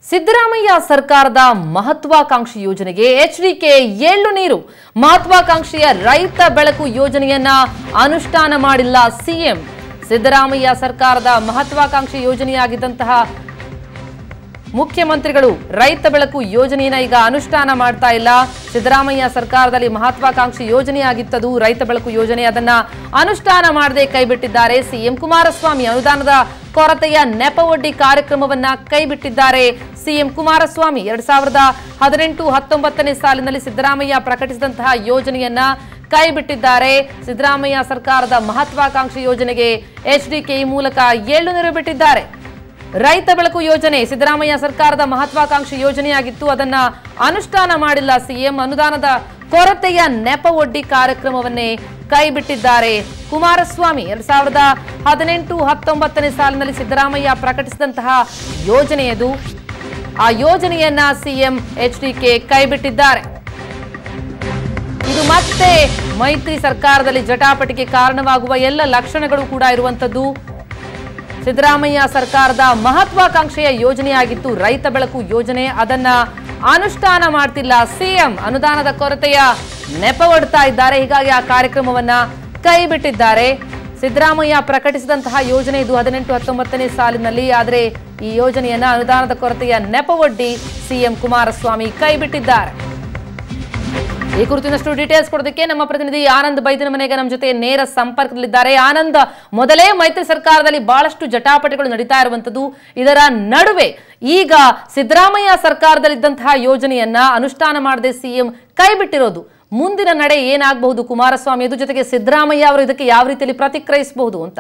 ಸಿದ್ದರಾಮಯ್ಯ ಸರ್ಕಾರದ ಮಹತ್ವಾಕಾಂಕ್ಷಿ ಯೋಜನೆಗೆ ಎಚ್ಡಿಕೆ ಏಳು ನೀರು ಮಹತ್ವಾಕಾಂಕ್ಷಿಯ ರೈತ ಬೆಳಕು ಯೋಜನೆಯನ್ನ ಅನುಷ್ಠಾನ ಮಾಡಿಲ್ಲ ಸಿಎಂ ಸಿದ್ದರಾಮಯ್ಯ ಸರ್ಕಾರದ ಮಹತ್ವಾಕಾಂಕ್ಷಿ ಯೋಜನೆಯಾಗಿದ್ದಂತಹ ಮುಖ್ಯಮಂತ್ರಿಗಳು ರೈತ ಬೆಳಕು ಯೋಜನೆಯನ್ನ ಈಗ ಅನುಷ್ಠಾನ ಮಾಡ್ತಾ ಇಲ್ಲ ಸಿದ್ದರಾಮಯ್ಯ ಸರ್ಕಾರದಲ್ಲಿ ಮಹತ್ವಾಕಾಂಕ್ಷಿ ಯೋಜನೆಯಾಗಿತ್ತದು ರೈತ ಬೆಳಕು ಯೋಜನೆ ಅದನ್ನ ಅನುಷ್ಠಾನ ಮಾಡದೆ ಕೈಬಿಟ್ಟಿದ್ದಾರೆ ಸಿಎಂ ಕುಮಾರಸ್ವಾಮಿ ಅನುದಾನದ ಕೊರತೆಯ ನೆಪವೊಡ್ಡಿ ಕಾರ್ಯಕ್ರಮವನ್ನ ಕೈಬಿಟ್ಟಿದ್ದಾರೆ ಸಿಎಂ ಕುಮಾರಸ್ವಾಮಿ ಎರಡ್ ಸಾವಿರದ ಹದಿನೆಂಟು ಹತ್ತೊಂಬತ್ತನೇ ಸಾಲಿನಲ್ಲಿ ಸಿದ್ದರಾಮಯ್ಯ ಪ್ರಕಟಿಸಿದಂತಹ ಯೋಜನೆಯನ್ನ ಕೈಬಿಟ್ಟಿದ್ದಾರೆ ಸಿದ್ದರಾಮಯ್ಯ ಸರ್ಕಾರದ ಮಹತ್ವಾಕಾಂಕ್ಷಿ ಯೋಜನೆಗೆ ಎಚ್ಡಿಕೆ ಈ ಮೂಲಕ ಏಳು ನೀರು ಬಿಟ್ಟಿದ್ದಾರೆ ರೈತ ಬೆಳಕು ಯೋಜನೆ ಸಿದ್ದರಾಮಯ್ಯ ಸರ್ಕಾರದ ಮಹತ್ವಾಕಾಂಕ್ಷಿ ಯೋಜನೆಯಾಗಿತ್ತು ಅದನ್ನ ಅನುಷ್ಠಾನ ಮಾಡಿಲ್ಲ ಸಿಎಂ ಅನುದಾನದ ಕೊರತೆಯ ನೆಪವೊಡ್ಡಿ ಕಾರ್ಯಕ್ರಮವನ್ನೇ ಕೈಬಿಟ್ಟಿದ್ದಾರೆ ಕುಮಾರಸ್ವಾಮಿ ಎರಡ್ ಸಾವಿರದ ಹದಿನೆಂಟು ಹತ್ತೊಂಬತ್ತನೇ ಸಾಲಿನಲ್ಲಿ ಸಿದ್ದರಾಮಯ್ಯ ಪ್ರಕಟಿಸಿದಂತಹ ಯೋಜನೆಯದು ಆ ಯೋಜನೆಯನ್ನ ಸಿಎಂ ಎಚ್ಡಿಕೆ ಕೈಬಿಟ್ಟಿದ್ದಾರೆ ಇದು ಮತ್ತೆ ಮೈತ್ರಿ ಸರ್ಕಾರದಲ್ಲಿ ಜಟಾಪಟಿಗೆ ಕಾರಣವಾಗುವ ಎಲ್ಲ ಲಕ್ಷಣಗಳು ಕೂಡ ಇರುವಂತದ್ದು ಸಿದ್ದರಾಮಯ್ಯ ಸರ್ಕಾರದ ಮಹತ್ವಾಕಾಂಕ್ಷೆಯ ಯೋಜನೆಯಾಗಿತ್ತು ರೈತ ಬೆಳಕು ಯೋಜನೆ ಅದನ್ನ ಅನುಷ್ಠಾನ ಮಾಡ್ತಿಲ್ಲ ಸಿಎಂ ಅನುದಾನದ ಕೊರತೆಯ ನೆಪವೊಡ್ತಾ ಇದ್ದಾರೆ ಹೀಗಾಗಿ ಆ ಕಾರ್ಯಕ್ರಮವನ್ನ ಕೈಬಿಟ್ಟಿದ್ದಾರೆ ಸಿದ್ದರಾಮಯ್ಯ ಪ್ರಕಟಿಸಿದಂತಹ ಯೋಜನೆ ಇದು ಹದಿನೆಂಟು ಹತ್ತೊಂಬತ್ತನೇ ಸಾಲಿನಲ್ಲಿ ಆದರೆ ಈ ಯೋಜನೆಯನ್ನ ಅನುದಾನದ ಕೊರತೆಯ ನೆಪವೊಡ್ಡಿ ಸಿಎಂ ಕುಮಾರಸ್ವಾಮಿ ಕೈಬಿಟ್ಟಿದ್ದಾರೆ ಈ ಕುರಿತಿನಷ್ಟು ಡೀಟೇಲ್ಸ್ ಕೊಡೋದಕ್ಕೆ ನಮ್ಮ ಪ್ರತಿನಿಧಿ ಆನಂದ್ ಬೈದಿನ ಮನೆಗೆ ನಮ್ಮ ಜೊತೆ ನೇರ ಸಂಪರ್ಕದಲ್ಲಿದ್ದಾರೆ ಆನಂದ್ ಮೊದಲೇ ಮೈತ್ರಿ ಸರ್ಕಾರದಲ್ಲಿ ಬಹಳಷ್ಟು ಜಟಾಪಟಿಗಳು ನಡೀತಾ ಇರುವಂತದ್ದು ಇದರ ನಡುವೆ ಈಗ ಸಿದ್ದರಾಮಯ್ಯ ಸರ್ಕಾರದಲ್ಲಿದ್ದಂತಹ ಯೋಜನೆಯನ್ನ ಅನುಷ್ಠಾನ ಮಾಡದೆ ಸಿಎಂ ಕೈಬಿಟ್ಟಿರೋದು ಮುಂದಿನ ನಡೆ ಏನಾಗಬಹುದು ಕುಮಾರಸ್ವಾಮಿ ಅದು ಜೊತೆಗೆ ಸಿದ್ದರಾಮಯ್ಯ ಅವರು ಇದಕ್ಕೆ ಯಾವ ರೀತಿಯಲ್ಲಿ ಪ್ರತಿಕ್ರಿಯಿಸಬಹುದು ಅಂತ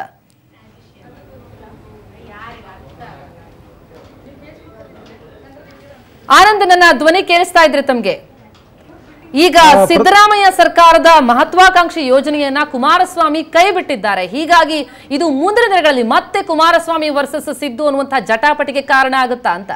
ಆನಂದ್ ನನ್ನ ಧ್ವನಿ ಕೇಳಿಸ್ತಾ ಇದ್ರೆ ತಮ್ಗೆ ಈಗ ಸಿದ್ದರಾಮಯ್ಯ ಸರ್ಕಾರದ ಮಹತ್ವಾಕಾಂಕ್ಷಿ ಯೋಜನೆಯನ್ನ ಕುಮಾರಸ್ವಾಮಿ ಕೈ ಬಿಟ್ಟಿದ್ದಾರೆ ಹೀಗಾಗಿ ಇದು ಮುಂದಿನ ದಿನಗಳಲ್ಲಿ ಮತ್ತೆ ಕುಮಾರಸ್ವಾಮಿ ವರ್ಸಸ್ ಸಿದ್ದು ಅನ್ನುವಂತಹ ಜಟಾಪಟಿಗೆ ಕಾರಣ ಆಗುತ್ತಾ ಅಂತ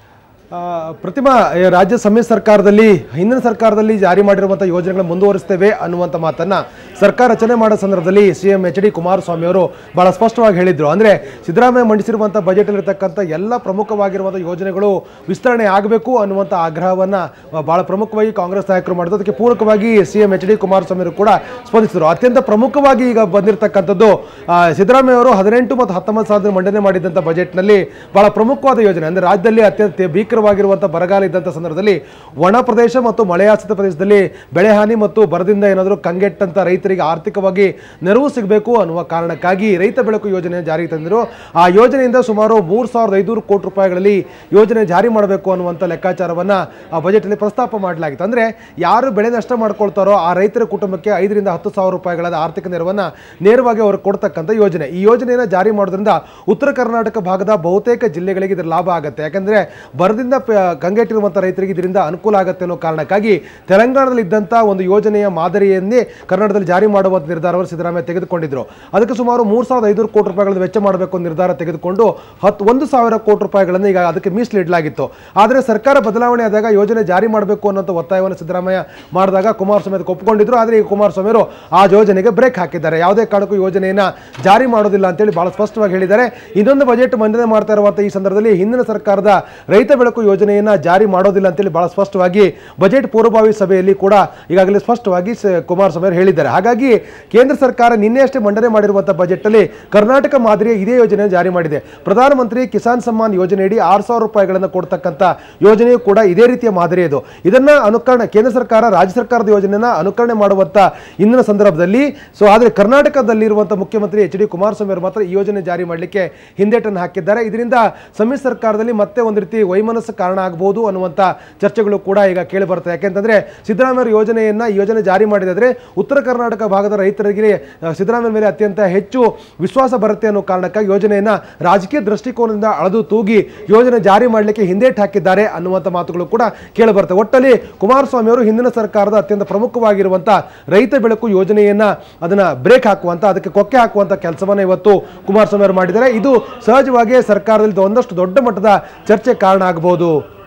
ಆ, ಪ್ರತಿಮಾ ಈ ರಾಜ್ಯ ಸಮ್ಮಿಶ್ರ ಸರ್ಕಾರದಲ್ಲಿ ಹಿಂದಿನ ಸರ್ಕಾರದಲ್ಲಿ ಜಾರಿ ಮಾಡಿರುವಂಥ ಯೋಜನೆಗಳನ್ನ ಮುಂದುವರಿಸ್ತೇವೆ ಅನ್ನುವಂಥ ಮಾತನ್ನ ಸರ್ಕಾರ ರಚನೆ ಮಾಡೋ ಸಂದರ್ಭದಲ್ಲಿ C M H D Kumaraswamy ಅವರು ಬಹಳ ಸ್ಪಷ್ಟವಾಗಿ ಹೇಳಿದ್ರು ಅಂದ್ರೆ ಸಿದ್ದರಾಮಯ್ಯ ಮಂಡಿಸಿರುವಂಥ ಬಜೆಟ್ ಇರತಕ್ಕಂಥ ಎಲ್ಲ ಪ್ರಮುಖವಾಗಿರುವಂಥ ಯೋಜನೆಗಳು ವಿಸ್ತರಣೆ ಆಗಬೇಕು ಅನ್ನುವಂಥ ಆಗ್ರಹವನ್ನ ಆ, ಬಹಳ ಪ್ರಮುಖವಾಗಿ ಕಾಂಗ್ರೆಸ್ ನಾಯಕರು ಮಾಡಿದ್ರು ಅದಕ್ಕೆ ಪೂರಕವಾಗಿ C M H D Kumaraswamy ಅವರು ಕೂಡ ಸ್ಪಂದಿಸಿದರು ಅತ್ಯಂತ ಪ್ರಮುಖವಾಗಿ ಈಗ ಬಂದಿರತಕ್ಕಂಥದ್ದು ಆ, ಸಿದ್ದರಾಮಯ್ಯ ಅವರು ಹದಿನೆಂಟು ಮತ್ತು ಹತ್ತೊಂಬತ್ತು ಸಾವಿರದ ಮಂಡನೆ ಮಾಡಿದಂಥ ಬಜೆಟ್ನಲ್ಲಿ ಬಹಳ ಪ್ರಮುಖವಾದ ಯೋಜನೆ ಅಂದ್ರೆ ರಾಜ್ಯದಲ್ಲಿ ಅತ್ಯಂತ ಭೀಕರವಾಗಿರುವಂಥ ಬರಗಾಲ ಇದ್ದಂಥ ಸಂದರ್ಭದಲ್ಲಿ ಒಣ ಪ್ರದೇಶ ಮತ್ತು ಮಳೆಯಾಶ್ರಿತ ಪ್ರದೇಶದಲ್ಲಿ ಬೆಳೆ ಹಾನಿ ಮತ್ತು ಬರದಿಂದ ಏನಾದರೂ ಕಂಗೆಟ್ಟಂತ ರೈತರಿಗೆ ಆರ್ಥಿಕವಾಗಿ ನೆರವು ಸಿಗಬೇಕು ಅನ್ನುವ ಕಾರಣಕ್ಕಾಗಿ ರೈತ ಬೆಳಕು ಯೋಜನೆ ಜಾರಿಗೆ ತಂದರು ಆ ಯೋಜನೆಯಿಂದ ಸುಮಾರು ಮೂರು ಸಾವಿರದ ಐನೂರು ಕೋಟಿ ರೂಪಾಯಿಗಳಲ್ಲಿ ಯೋಜನೆ ಜಾರಿ ಮಾಡಬೇಕು ಅನ್ನುವಂಥ ಲೆಕ್ಕಾಚಾರವನ್ನ ಆ ಬಜೆಟಲ್ಲಿ ಪ್ರಸ್ತಾಪ ಮಾಡಲಾಗಿತ್ತು ಅಂದ್ರೆ ಯಾರು ಬೆಳೆ ನಷ್ಟ ಮಾಡ್ಕೊಳ್ತಾರೋ ಆ ರೈತರ ಕುಟುಂಬಕ್ಕೆ ಐದರಿಂದ ಹತ್ತು ಸಾವಿರ ರೂಪಾಯಿಗಳ ಆರ್ಥಿಕ ನೆರವನ್ನ ನೇರವಾಗಿ ಅವ್ರಿಗೆ ಕೊಡ್ತಕ್ಕಂಥ ಯೋಜನೆ ಈ ಯೋಜನೆಯನ್ನು ಜಾರಿ ಮಾಡೋದ್ರಿಂದ ಉತ್ತರ ಕರ್ನಾಟಕ ಭಾಗದ ಬಹುತೇಕ ಜಿಲ್ಲೆಗಳಿಗೆ ಇದರ ಲಾಭ ಆಗುತ್ತೆ ಯಾಕಂದ್ರೆ ಬರದಿಂದ ಪ- ಕಂಗೆಟ್ಟಿರುವಂಥ ರೈತರಿಗೆ ಇದರಿಂದ ಅನುಕೂಲ ಆಗುತ್ತೆ ಅನ್ನೋ ಕಾರಣಕ್ಕಾಗಿ ತೆಲಂಗಾಣದಲ್ಲಿ ಇದ್ದಂಥ ಒಂದು ಯೋಜನೆಯ ಮಾದರಿಯನ್ನೇ ಕರ್ನಾಟಕದಲ್ಲಿ ಜಾರಿ ಮಾಡುವಂಥ ನಿರ್ಧಾರವನ್ನು ಸಿದ್ದರಾಮಯ್ಯ ತೆಗೆದುಕೊಂಡಿದ್ರು ಅದಕ್ಕೆ ಸುಮಾರು ಮೂರು ಸಾವಿರದ ಐನೂರು ಕೋಟಿ ರೂಪಾಯಿಗಳನ್ನು ವೆಚ್ಚ ಮಾಡಬೇಕು ಅಂತ ನಿರ್ಧಾರ ತೆಗೆದುಕೊಂಡು ಹತ್ತು ಒಂದು ಸಾವಿರ ಕೋಟಿ ರೂಪಾಯಿಗಳನ್ನು ಈಗ ಅದಕ್ಕೆ ಮೀಸಲಿಡಲಾಗಿತ್ತು ಆದರೆ ಸರ್ಕಾರ ಬದಲಾವಣೆ ಆದಾಗ ಯೋಜನೆ ಜಾರಿ ಮಾಡಬೇಕು ಅನ್ನೋಂಥ ಒತ್ತಾಯವನ್ನು ಸಿದ್ದರಾಮಯ್ಯ ಮಾಡಿದಾಗ ಕುಮಾರಸ್ವಾಮಿ ಅದಕ್ಕೆ ಒಪ್ಪಿಕೊಂಡಿದ್ರು ಆದರೆ ಈಗ ಕುಮಾರಸ್ವಾಮಿ ಅವರು ಆ ಯೋಜನೆಗೆ ಬ್ರೇಕ್ ಹಾಕಿದ್ದಾರೆ ಯಾವುದೇ ಕಾರಣಕ್ಕೂ ಯೋಜನೆಯನ್ನ ಜಾರಿ ಮಾಡೋದಿಲ್ಲ ಅಂತೇಳಿ ಬಹಳ ಸ್ಪಷ್ಟವಾಗಿ ಹೇಳಿದ್ದಾರೆ ಇನ್ನೊಂದು ಬಜೆಟ್ ಮಂಡನೆ ಮಾಡ್ತಾ ಇರುವಂಥ ಈ ಸಂದರ್ಭದಲ್ಲಿ ಹಿಂದಿನ ಸರ್ಕಾರದ ರೈತ ಬೆಳಕು ಯೋಜನೆಯನ್ನ ಜಾರಿ ಮಾಡೋದಿಲ್ಲ ಅಂತೇಳಿ ಬಹಳ ಸ್ಪಷ್ಟವಾಗಿ ಬಜೆಟ್ ಪೂರ್ವಭಾವಿ ಸಭೆಯಲ್ಲಿ ಕೂಡ ಈಗಾಗಲೇ ಸ್ಪಷ್ಟವಾಗಿ ಸ- ಕುಮಾರಸ್ವಾಮಿ ಅವರು ಹೇಳಿದ್ದಾರೆ ಹಾಗಾಗಿ ಕೇಂದ್ರ ಸರ್ಕಾರ ನಿನ್ನೆ ಅಷ್ಟೇ ಮಂಡನೆ ಮಾಡಿರುವಂಥ ಬಜೆಟ್ನಲ್ಲಿ ಕರ್ನಾಟಕ ಮಾದರಿಯ ಇದೇ ಯೋಜನೆ ಜಾರಿ ಮಾಡಿದೆ ಪ್ರಧಾನಮಂತ್ರಿ ಕಿಸಾನ್ ಸಮ್ಮಾನ್ ಯೋಜನೆಯಡಿ ಆರು ಸಾವಿರ ರೂಪಾಯಿಗಳನ್ನು ಕೊಡ್ತಕ್ಕಂಥ ಯೋಜನೆಯು ಕೂಡ ಇದೇ ರೀತಿಯ ಮಾದರಿ ಇದು ಇದನ್ನ ಅನುಕರಣೆ ಕೇಂದ್ರ ಸರ್ಕಾರ ರಾಜ್ಯ ಸರ್ಕಾರದ ಯೋಜನೆಯನ್ನ ಅನುಕರಣೆ ಮಾಡುವಂತ ಇಂದಿನ ಸಂದರ್ಭದಲ್ಲಿ ಸೊ ಆದರೆ ಕರ್ನಾಟಕದಲ್ಲಿರುವಂಥ ಮುಖ್ಯಮಂತ್ರಿ ಎಚ್ ಡಿ ಕುಮಾರಸ್ವಾಮಿ ಅವರು ಮಾತ್ರ ಈ ಯೋಜನೆ ಜಾರಿ ಮಾಡಲಿಕ್ಕೆ ಹಿಂದೇಟನ್ನು ಹಾಕಿದ್ದಾರೆ ಇದರಿಂದ ಸಮ್ಮಿಶ್ರ ಸರ್ಕಾರದಲ್ಲಿ ಮತ್ತೆ ಒಂದು ರೀತಿ ವೈಮನಸ್ಸು ಕಾರಣ ಆಗಬಹುದು ಅನ್ನುವಂಥ ಚರ್ಚೆಗಳು ಕೂಡ ಈಗ ಕೇಳಿ ಬರ್ತದೆ ಯಾಕೆಂತಂದ್ರೆ ಸಿದ್ದರಾಮಯ್ಯ ಅವರ ಯೋಜನೆಯನ್ನ ಈ ಯೋಜನೆ ಜಾರಿ ಮಾಡಿದ್ರೆ ಉತ್ತರ ಕರ್ನಾಟಕ ಭಾಗದ ರೈತರಿಗೆ ಆ, ಸಿದ್ದರಾಮಯ್ಯ ಮೇಲೆ ಅತ್ಯಂತ ಹೆಚ್ಚು ವಿಶ್ವಾಸ ಬರುತ್ತೆ ಅನ್ನೋ ಕಾರಣಕ್ಕಾಗಿ ಯೋಜನೆಯನ್ನ ರಾಜಕೀಯ ದೃಷ್ಟಿಕೋನದಿಂದ ಅಳೆದು ತೂಗಿ ಯೋಜನೆ ಜಾರಿ ಮಾಡಲಿಕ್ಕೆ ಹಿಂದೇಟು ಹಾಕಿದ್ದಾರೆ ಅನ್ನುವಂಥ ಮಾತುಗಳು ಕೂಡ ಕೇಳಿ ಬರ್ತವೆ ಒಟ್ಟಲ್ಲಿ ಕುಮಾರಸ್ವಾಮಿ ಅವರು ಹಿಂದಿನ ಸರ್ಕಾರದ ಅತ್ಯಂತ ಪ್ರಮುಖವಾಗಿರುವಂಥ ರೈತ ಬೆಳಕು ಯೋಜನೆಯನ್ನ ಅದನ್ನ ಬ್ರೇಕ್ ಹಾಕುವಂತ ಅದಕ್ಕೆ ಕೊಕ್ಕೆ ಹಾಕುವಂತ ಕೆಲಸವನ್ನ ಇವತ್ತು ಕುಮಾರಸ್ವಾಮಿ ಅವರು ಮಾಡಿದ್ದಾರೆ ಇದು ಸಹಜವಾಗಿ ಸರ್ಕಾರದಲ್ಲಿ ಒಂದಷ್ಟು ದೊಡ್ಡ ಮಟ್ಟದ ಚರ್ಚೆ ಕಾರಣ ಆಗಬಹುದು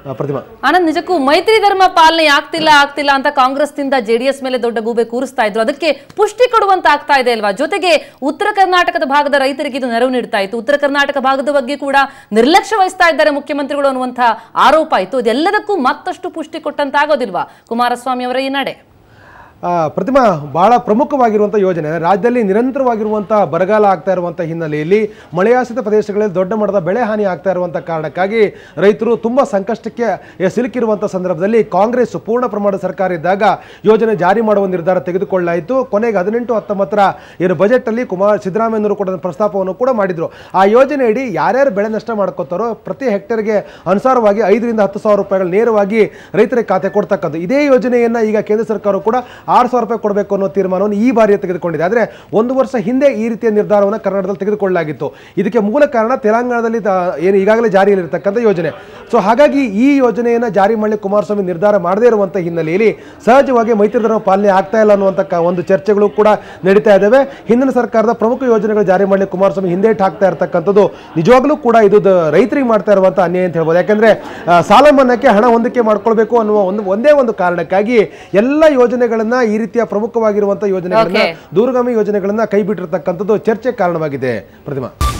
ಆ, ಪ್ರತಿಮಾ ಆನಂದ್ ನಿಜಕ್ಕೂ ಮೈತ್ರಿ ಧರ್ಮ ಪಾಲನೆ ಆಗ್ತಿಲ್ಲ ಆಗ್ತಿಲ್ಲ ಅಂತ ಕಾಂಗ್ರೆಸ್ನಿಂದ ಜೆಡಿಎಸ್ ಮೇಲೆ ದೊಡ್ಡ ಗೂಬೆ ಕೂರಿಸ್ತಾ ಇದ್ರು ಅದಕ್ಕೆ ಪುಷ್ಟಿ ಕೊಡುವಂತ ಆಗ್ತಾ ಇದೆ ಅಲ್ವಾ ಜೊತೆಗೆ ಉತ್ತರ ಕರ್ನಾಟಕದ ಭಾಗದ ರೈತರಿಗೆ ಇದು ನೆರವು ನೀಡ್ತಾ ಇತ್ತು ಉತ್ತರ ಕರ್ನಾಟಕ ಭಾಗದ ಬಗ್ಗೆ ಕೂಡ ನಿರ್ಲಕ್ಷ್ಯ ವಹಿಸ್ತಾ ಇದ್ದಾರೆ ಮುಖ್ಯಮಂತ್ರಿಗಳು ಅನ್ನುವಂಥ ಆರೋಪ ಇತ್ತು ಇದೆಲ್ಲದಕ್ಕೂ ಮತ್ತಷ್ಟು ಪುಷ್ಟಿ ಕೊಟ್ಟಂತಾಗೋದಿಲ್ವಾ ಕುಮಾರಸ್ವಾಮಿ ಅವರ ಈ ನಡೆ ಆ, ಪ್ರತಿಮಾ ಬಹಳ ಪ್ರಮುಖವಾಗಿರುವಂಥ ಯೋಜನೆ ರಾಜ್ಯದಲ್ಲಿ ನಿರಂತರವಾಗಿರುವಂಥ ಬರಗಾಲ ಆಗ್ತಾ ಇರುವಂಥ ಹಿನ್ನೆಲೆಯಲ್ಲಿ ಮಳೆಯಾಶ್ರಿತ ಪ್ರದೇಶಗಳಲ್ಲಿ ದೊಡ್ಡ ಮಟ್ಟದ ಬೆಳೆ ಹಾನಿ ಆಗ್ತಾ ಇರುವಂಥ ಕಾರಣಕ್ಕಾಗಿ ರೈತರು ತುಂಬ ಸಂಕಷ್ಟಕ್ಕೆ ಎ, ಸಿಲುಕಿರುವಂಥ ಸಂದರ್ಭದಲ್ಲಿ ಕಾಂಗ್ರೆಸ್ ಪೂರ್ಣ ಪ್ರಮಾಣದ ಸರ್ಕಾರ ಇದ್ದಾಗ ಯೋಜನೆ ಜಾರಿ ಮಾಡುವ ನಿರ್ಧಾರ ತೆಗೆದುಕೊಳ್ಳಾಯಿತು ಕೊನೆಗೆ ಹದಿನೆಂಟು ಹತ್ತೊಂಬತ್ತರ ಏನು ಬಜೆಟಲ್ಲಿ ಕುಮಾರ್ ಸಿದ್ದರಾಮಯ್ಯನವರು ಕೂಡ ಒಂದು ಪ್ರಸ್ತಾಪವನ್ನು ಕೂಡ ಮಾಡಿದ್ರು ಆ ಯೋಜನೆಯಡಿ ಯಾರ್ಯಾರು ಬೆಳೆ ನಷ್ಟ ಮಾಡ್ಕೋತಾರೋ ಪ್ರತಿ ಹೆಕ್ಟೇರ್ಗೆ ಅನುಸಾರವಾಗಿ ಐದರಿಂದ ಹತ್ತು ಸಾವಿರ ರೂಪಾಯಿಗಳು ನೇರವಾಗಿ ರೈತರಿಗೆ ಖಾತೆ ಕೊಡ್ತಕ್ಕದ್ದು ಇದೇ ಯೋಜನೆಯನ್ನ ಈಗ ಕೇಂದ್ರ ಸರ್ಕಾರ ಕೂಡ ಆರು ಸಾವಿರ ರೂಪಾಯಿ ಕೊಡಬೇಕು ಅನ್ನೋ ತೀರ್ಮಾನವನ್ನು ಈ ಬಾರಿ ತೆಗೆದುಕೊಂಡಿದೆ ಆದರೆ ಒಂದು ವರ್ಷ ಹಿಂದೆ ಈ ರೀತಿಯ ನಿರ್ಧಾರವನ್ನು ಕರ್ನಾಟಕದಲ್ಲಿ ತೆಗೆದುಕೊಳ್ಳಲಾಗಿತ್ತು ಇದಕ್ಕೆ ಮೂಲ ಕಾರಣ ತೆಲಂಗಾಣದಲ್ಲಿ ತ- ಏನು ಈಗಾಗಲೇ ಜಾರಿಯಲ್ಲಿರ್ತಕ್ಕಂಥ ಯೋಜನೆ ಸೊ ಹಾಗಾಗಿ ಈ ಯೋಜನೆಯನ್ನು ಜಾರಿ ಮಾಡಲಿ ಕುಮಾರಸ್ವಾಮಿ ನಿರ್ಧಾರ ಮಾಡದೇ ಇರುವಂಥ ಹಿನ್ನೆಲೆಯಲ್ಲಿ ಸಹಜವಾಗಿ ಮೈತ್ರಿ ಧರ್ಮ ಪಾಲನೆ ಆಗ್ತಾ ಇಲ್ಲ ಅನ್ನುವಂಥ ಕ- ಒಂದು ಚರ್ಚೆಗಳು ಕೂಡ ನಡೀತಾ ಇದ್ದಾವೆ ಹಿಂದಿನ ಸರ್ಕಾರದ ಪ್ರಮುಖ ಯೋಜನೆಗಳು ಜಾರಿ ಮಾಡಲಿ ಕುಮಾರಸ್ವಾಮಿ ಹಿಂದೇಟ್ ಹಾಕ್ತಾ ಇರ್ತಕ್ಕಂಥದ್ದು ನಿಜವಾಗ್ಲೂ ಕೂಡ ಇದು ದ- ರೈತರಿಗೆ ಮಾಡ್ತಾ ಇರುವಂಥ ಅನ್ಯಾಯ ಅಂತ ಹೇಳ್ಬೋದು ಯಾಕಂದ್ರೆ ಆ, ಸಾಲ ಮನ್ನಾಕ್ಕೆ ಹಣ ಹೊಂದಿಕೆ ಮಾಡ್ಕೊಳ್ಬೇಕು ಅನ್ನುವ ಒಂದು ಒಂದೇ ಒಂದು ಕಾರಣಕ್ಕಾಗಿ ಎಲ್ಲ ಯೋಜನೆಗಳನ್ನ ಈ ರೀತಿಯ ಪ್ರಮುಖವಾಗಿರುವಂತಹ ಯೋಜನೆಗಳನ್ನ Okay. ದೂರಗಾಮಿ ಯೋಜನೆಗಳನ್ನ ಕೈ ಬಿಟ್ಟಿರ್ತಕ್ಕಂಥದ್ದು ಚರ್ಚೆ ಕಾರಣವಾಗಿದೆ ಪ್ರತಿಮಾ